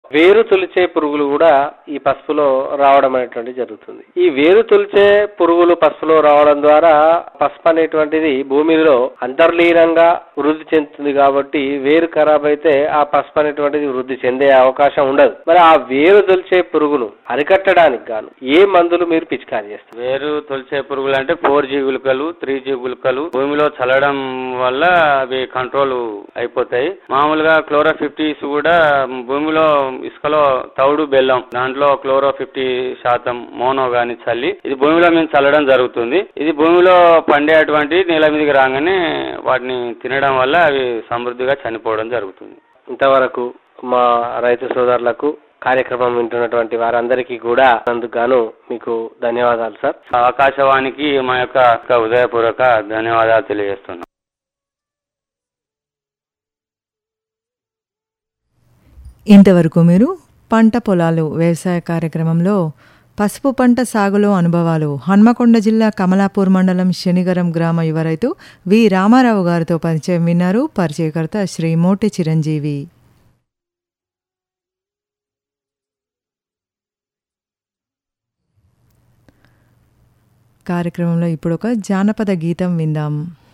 వేరు తొలిచే పురుగులు కూడా ఈ పసుపులో రావడం అనేటువంటి జరుగుతుంది ఈ వేరు తొలిచే పురుగులు పసుపులో రావడం ద్వారా పసుపు అనేటువంటిది భూమిలో అంతర్లీనంగా వృద్ధి చెందుతుంది కాబట్టి వేరు ఖరాబ్ అయితే ఆ పసుపు అనేటువంటిది వృద్ధి చెందే అవకాశం ఉండదు మరి ఆ వేరు తొలిచే పురుగును అరికట్టడానికి గాను ఏ మందులు మీరు పిచికారి చేస్తారు వేరు తొలిచే పురుగులు అంటే ఫోర్ జీ గుళికలు త్రీ జీ గుళికలు భూమిలో చల్లడం వల్ల అవి కంట్రోల్ అయిపోతాయి మామూలుగా క్లోరో ఫిఫ్టీస్ కూడా భూమిలో ఇసుకలో తౌడు బెల్లం దాంట్లో క్లోరో ఫిఫ్టీ శాతం మోనో గాని చల్లి ఇది భూమిలో మేము చల్లడం జరుగుతుంది ఇది భూమిలో పండేటువంటి నేల మీదకి రాగానే వాటిని తినడం వల్ల అవి సమృద్ధిగా చనిపోవడం జరుగుతుంది ఇంతవరకు మా రైతు సోదరులకు కార్యక్రమం వింటున్నటువంటి వారందరికీ కూడా అందుకు గాను మీకు ధన్యవాదాలు సార్ ఆకాశవాణికి మా యొక్క ఉదయపూర్వక ధన్యవాదాలు తెలియజేస్తున్నాం ఇంతవరకు మీరు పంట పొలాలు వ్యవసాయ కార్యక్రమంలో పసుపు పంట సాగులో అనుభవాలు హన్మకొండ జిల్లా కమలాపూర్ మండలం శనిగరం గ్రామ యువ రైతు వి రామారావు గారితో పరిచయం విన్నారు పరిచయకర్త శ్రీ మోటి చిరంజీవి కార్యక్రమంలో ఇప్పుడు ఒక జానపద గీతం విందాం